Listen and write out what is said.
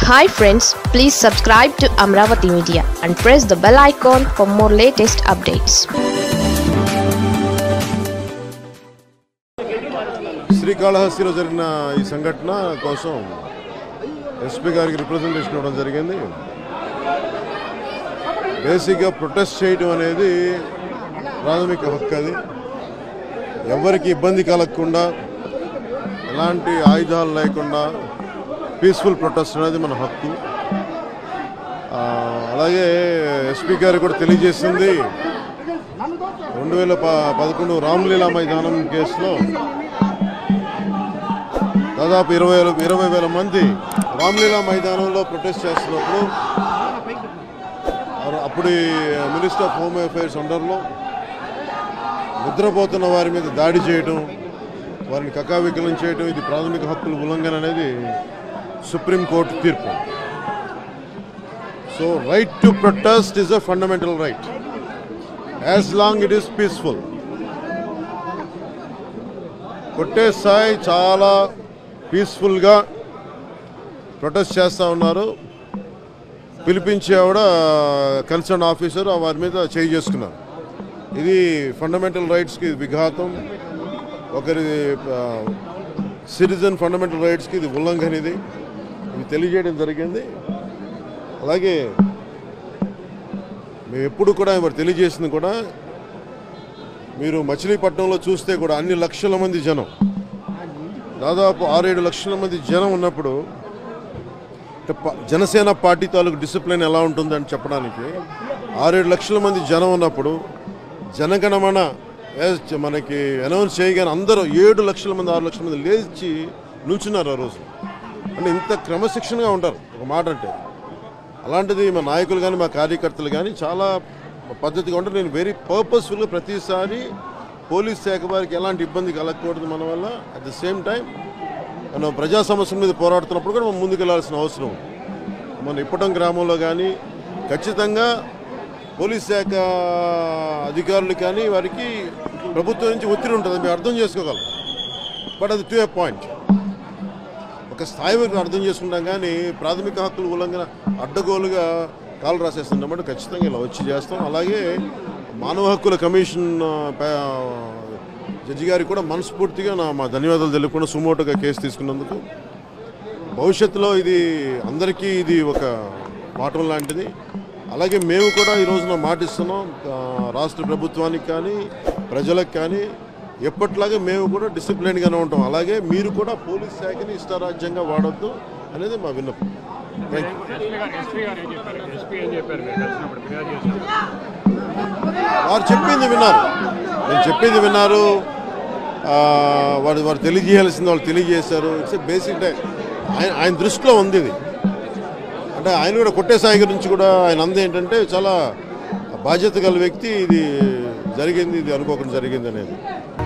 Hi friends please subscribe to Amaravati media and press the bell icon for more latest updates శ్రీకాళహస్తిలో జరిగిన ఈ సంఘటన కోసం ఎస్పీ గారికి రిప్రజెంటేషన్ ఇవ్వడం జరిగింది బేసిక్గా ప్రొటెస్ట్ చేయడం అనేది ప్రాథమిక హక్కు అది ఎవరికి ఇబ్బంది కలగకుండా ఎలాంటి ఆయుధాలు లేకుండా పీస్ఫుల్ ప్రొటెస్ట్ అనేది మన హక్కు ఆ, అలాగే ఎస్పీ గారు కూడా తెలియజేసింది రెండు వేల ప పదకొండు రామ్లీలా మైదానం కేసులో దాదాపు ఇరవై వేల ఇరవై వేల మంది రామ్లీలా మైదానంలో ప్రొటెస్ట్ చేస్తున్నప్పుడు అర- అప్పుడు మినిస్టర్ ఆఫ్ హోమ్ అఫైర్స్ అండర్లో నిద్రపోతున్న వారి మీద దాడి చేయడం వారిని కకావికలం చేయడం ఇది ప్రాథమిక హక్కుల ఉల్లంఘన అనేది సుప్రీంకోర్టు తీర్పు so right to protest is a fundamental right as long it is peaceful కొట్టే స్థాయి చాలా పీస్ఫుల్గా ప్రొటెస్ట్ చేస్తూ ఉన్నారు పిలిపించి ఆవిడ కన్సర్న్ ఆఫీసర్ వారి మీద చేయి చేసుకున్నారు ఇది ఫండమెంటల్ రైట్స్కి విఘాతం ఒకరి సిటిజన్ ఫండమెంటల్ రైట్స్కి ఇది ఉల్లంఘన ఇది ఇది తెలియజేయడం జరిగింది అలాగే మేము ఎప్పుడు కూడా మరి తెలియజేసింది కూడా మీరు మచిలీపట్నంలో చూస్తే కూడా అన్ని లక్షల మంది జనం దాదాపు ఆరేడు లక్షల మంది జనం ఉన్నప్పుడు అంటే ప- జనసేన పార్టీ తాలూకు డిసిప్లిన్ ఎలా ఉంటుందని చెప్పడానికి ఆరేడు లక్షల మంది జనం ఉన్నప్పుడు జనగణమన ఏ- మనకి అనౌన్స్ చేయగానే అందరూ ఏడు లక్షల మంది ఆరు లక్షల మంది లేచి నిల్చున్నారు ఆ రోజు అంటే ఇంత క్రమశిక్షణగా ఉంటారు ఒక మాట అంటే అలాంటిది మా నాయకులు కానీ మా కార్యకర్తలు కానీ చాలా పద్ధతిగా ఉంటారు నేను వెరీ పర్పస్ఫుల్గా ప్రతిసారి పోలీస్ శాఖ వారికి ఎలాంటి ఇబ్బంది కలగకూడదు మన వల్ల అట్ ద సేమ్ టైం మనం ప్రజా సమస్యల మీద పోరాడుతున్నప్పుడు కూడా మనం ముందుకు వెళ్ళాల్సిన అవసరం ఉంది. మన ఇప్పటం గ్రామంలో కానీ ఖచ్చితంగా పోలీస్ శాఖ అధికారులు కానీ వారికి ప్రభుత్వం నుంచి ఒత్తిడి ఉంటుంది మేము అర్థం చేసుకోగలం బట్ అది టు ఏ పాయింట్ ఒక స్థాయి వరకు అర్థం చేసుకుంటాం కానీ ప్రాథమిక హక్కుల ఉల్లంఘన అడ్డగోలుగా కాలు రాసేస్తున్నామంటే ఖచ్చితంగా ఇలా వచ్చి చేస్తాం అలాగే మానవ హక్కుల కమిషన్ ఆ, ప- జడ్జి గారికి కూడా మనస్ఫూర్తిగా నా మా ధన్యవాదాలు తెలుపుకున్న సుమోటోగా కేసు తీసుకున్నందుకు భవిష్యత్తులో ఇది అందరికీ ఇది ఒక పాఠం లాంటిది అలాగే మేము కూడా ఈ రోజున మాటిస్తున్నాం ఆ, రాష్ట్ర ప్రభుత్వానికి కానీ ప్రజలకు కానీ ఎప్పట్లాగే మేము కూడా డిసిప్లిన్గానే ఉంటాం అలాగే మీరు కూడా పోలీస్ శాఖని ఇష్టారాజ్యంగా వాడొద్దు అనేది మా విన్నపం థ్యాంక్ యూ ఎస్పీ గారు ఎస్పీ గారు ఏం చెప్పారు ఎస్పీ ఏం చెప్పారు మీరు కలిసినప్పుడు ఫిర్యాదు చేసినప్పుడు వారు చెప్పింది విన్నారు నేను చెప్పింది విన్నారు ఆ, వారు వారు తెలియజేయాల్సింది వాళ్ళు తెలియజేశారు ఇట్స్ బేసిక్ ఆయన ఆయన దృష్టిలో ఉంది ఇది అంటే ఆయన కూడా కొట్టే సాయి గురించి కూడా ఆయన అంది ఏంటంటే చాలా బాధ్యత గల వ్యక్తి ఇది జరిగింది ఇది అనుకోకుండా జరిగింది అనేది